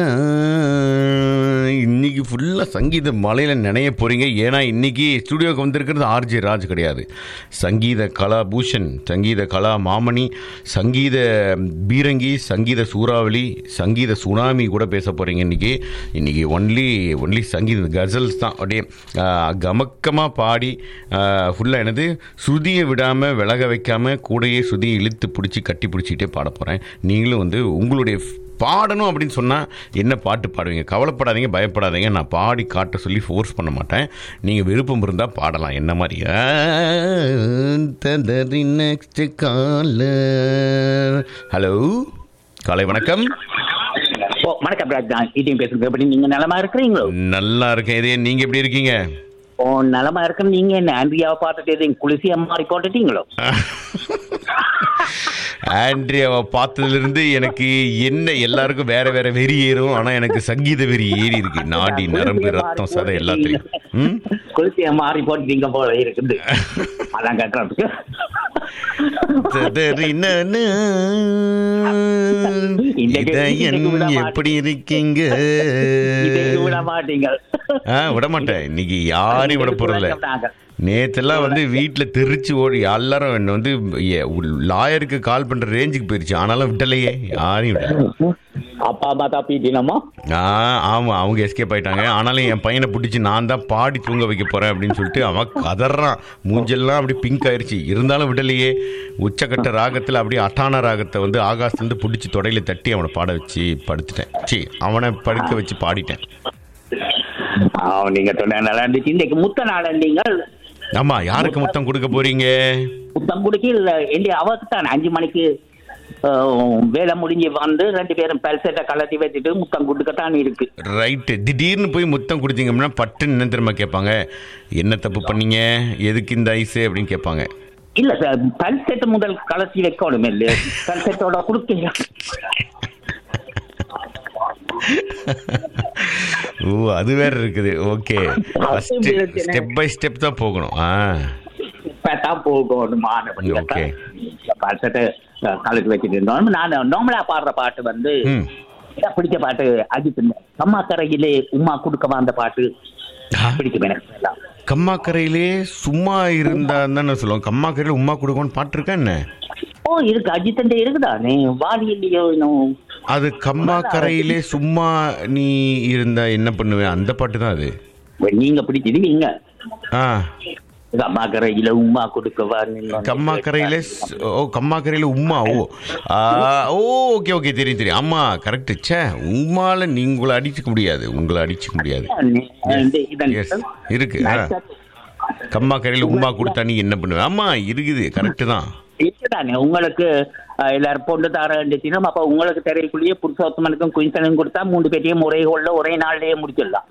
இன்னைக்கு ஃபுல்லாக சங்கீத மலையில் நினைய போகிறீங்க ஏன்னா இன்னைக்கு ஸ்டுடியோக்கு வந்திருக்கிறது ஆர்ஜே ராஜ் கிடையாது சங்கீத கலா பூஷன் சங்கீத கலா மாமணி சங்கீத பீரங்கி சங்கீத சூறாவளி சங்கீத சுனாமி கூட பேச போகிறீங்க இன்னைக்கு இன்னைக்கு ஒன்லி ஒன்லி சங்கீத கசல்ஸ் தான் அப்படியே கமக்கமாக பாடி ஃபுல்லாக என்னது சுதியை விடாமல் விலக வைக்காம கூடையே சுதியை இழுத்து பிடிச்சி கட்டி பிடிச்சிக்கிட்டே பாட போகிறேன் நீங்களும் வந்து உங்களுடைய பாடணும் அப்படின்னு சொன்னால் என்ன பாட்டு பாடுவீங்க கவலைப்படாதீங்க பயப்படாதீங்க நான் பாடி காட்ட சொல்லி ஃபோர்ஸ் பண்ண மாட்டேன் நீங்கள் விருப்பம் இருந்தால் பாடலாம் என்ன மாதிரி நெக்ஸ்ட் ஹலோ காலை வணக்கம் ஓ வணக்கம் ராஜ் நான் இதையும் பேசுறது எப்படி நீங்க நலமா இருக்கிறீங்களோ நல்லா இருக்கேன் இதே நீங்கள் எப்படி இருக்கீங்க ஓ நலமா இருக்கிற நீங்க என்ன ஆண்ட்ரியாவை பார்த்துட்டு எதையும் குளிசியா மாறி போட்டுட்டீங்களோ ஆண்ட்ரியாவை பார்த்ததுலேருந்து எனக்கு என்ன எல்லாருக்கும் வேற வேற வெறி ஏறும் ஆனால் எனக்கு சங்கீத வெறி ஏறி இருக்கு நாடி நரம்பு ரத்தம் சதை எல்லாத்துலையும் ம் குளிசியா மாறி போட்டுட்டீங்க போல இருக்குது அதான் கட்டுறதுக்கு ததறினனு, இன்னைக்கு- இதயம் இன்னைக்கு விட மாட்டேன். எப்படி இருக்கீங்க இதை விட மாட்டீங்க ஆ, விட மாட்டேன் இன்னைக்கு யாரையும் விட போறதில்ல நாங்க. நேத்தெல்லாம் வந்து வீட்டில் தெரிச்சு ஓடி எல்லாரும் என்ன வந்து லாயருக்கு கால் பண்ற ரேஞ்சுக்கு போயிருச்சு ஆனாலும் விட்டலையே யாரையும் விடல அப்பா அம்மா தப்பிட்டீனமா ஆ ஆமாம் அவங்க எஸ்கேப் ஆயிட்டாங்க ஆனாலும் என் பையனை பிடிச்சி நான் தான் பாடி தூங்க வைக்க போகிறேன் அப்படின்னு சொல்லிட்டு அவன் கதறான் மூஞ்செல்லாம் அப்படி பிங்க் ஆயிருச்சு இருந்தாலும் விடலையே உச்சக்கட்ட ராகத்தில் அப்படியே அட்டான ராகத்தை வந்து ஆகாசத்துலேருந்து பிடிச்சி தொடையில தட்டி அவனை பாட வச்சு படுத்துட்டேன் சி அவனை படுக்க வச்சு பாடிட்டேன் நீங்க சொன்ன நல்லா இருந்துச்சு இன்னைக்கு முத்த நாள் நீங்கள் ஆமாம் யாருக்கு முத்தம் கொடுக்க போறீங்க முத்தம் குடிக்கி இல்ல இல்லையா அவருக்கு தான் அஞ்சு மணிக்கு அஹ், வேலை முடிஞ்சு வந்து ரெண்டு பேரும் பெல்செட்டை கலட்டி வச்சுட்டு முத்தம் கொடுக்கத்தான் இருக்கு ரைட்டு திடீர்னு போய் முத்தம் கொடுத்தீங்கன்னா பட்டுன்னு என்ன திரும்ப கேட்பாங்க என்ன தப்பு பண்ணீங்க எதுக்கு இந்த ஐஸு அப்படின்னு கேட்பாங்க இல்ல சார் பெல்செட் முதல் கலட்டி வைக்கணும் இல்லையா பெல்செட்டோட கொடுக்கீங்க ஓ அது வேற இருக்குது okay first step by step தான் போகணும் ஆ இப்பதான் போகணுமான Okay. பெல்செட்டை கலட்டி வச்சுட்டு இருந்தோம் நான் நார்மலா பாடுற பாட்டு வந்து ம் எனக்கு பிடிச்ச பாட்டு அஜித் அம்மா கரையிலே உமா கொடுக்க வந்த பாட்டு பிடிக்கும் எனக்கு எல்லாம். கம்மாக்கரையிலே சும்மா இருந்தா தானே சொல்லுவோம் கம்மாக்கரையில் உமா கொடுக்கணும்னு பாட்டு இருக்கா என்ன ஓ இருக்கு அஜித்தண்டே இருக்குதானே வாலி இல்லையோ இன்னும் அது கம்மாக்கரையிலே சும்மா நீ இருந்தா என்ன பண்ணுவேன் அந்த பாட்டு தான் அது நீங்க பிடிச்சது நீங்க ஆ அம்மா கரையில உமா கொடுக்கவா கம்மாக்கரையிலே ஸ்- ஓ கம்மாக்கரையில உம்மா ஓ ஆ, ஓ ஓகே ஓகே தெரியும் தெரியும் ஆமா கரெக்ட் ச்சே உம்மால நீங்களை அடிச்சுக்க முடியாது உங்களை அடிச்சுக்க முடியாது எஸ் இருக்கு ஆ. கம்மாக்கரையில உம்மா கொடுத்தா நீ என்ன பண்ணுவ ஆமா இருக்குது கரெக்ட் தான் இருக்குதானே உங்களுக்கு அஹ், எல்லாரும் பொண்ணு தர வேண்டியதுன்னா அப்ப உங்களுக்கு தெரியக்குள்ளேயே புருஷோத்தமனுக்கும் குயின்சனுக்கும் கொடுத்தா மூணு பேரையும் ஒரே ஹோல்ல ஒரே நாள்லயே முடிச்சிடலாம்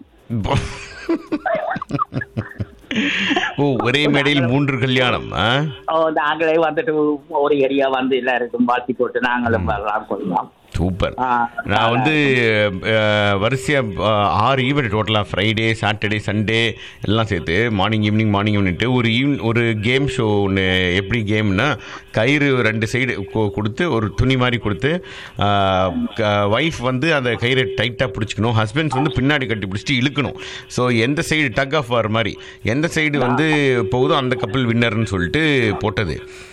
ஓ ஒரே மேடையில் மூன்று கல்யாணம் ஆ? ஓ, நாங்களே வந்துட்டு ஒரு ஏரியா வந்து எல்லாருக்கும் வாழ்த்தி போட்டு நாங்களும் வரலாம் கொள்ளலாம் சூப்பர் ஆ, நான் வந்து அஹ், வரிசையா அஹ், ஆறு ஈவெண்ட் டோட்டலாக ஃப்ரைடே சாட்டர்டே சண்டே எல்லாம் சேர்த்து மார்னிங் ஈவினிங் மார்னிங் ஈவினிங்ட்டு ஒரு ஈவ் ஒரு கேம் ஷோ ஒன்று எப்படி கேம்னா கயிறு ரெண்டு சைடு கொடுத்து ஒரு துணி மாதிரி கொடுத்து ஒய்ஃப் வந்து அந்த கயிறை டைட்டாக பிடிச்சிக்கணும் ஹஸ்பண்ட்ஸ் வந்து பின்னாடி கட்டி பிடிச்சிட்டு இழுக்கணும் ஸோ எந்த சைடு டக் ஆஃப் ஆர் மாதிரி எந்த சைடு வந்து போகுதோ அந்த கப்பல் வின்னர்னு சொல்லிட்டு போட்டது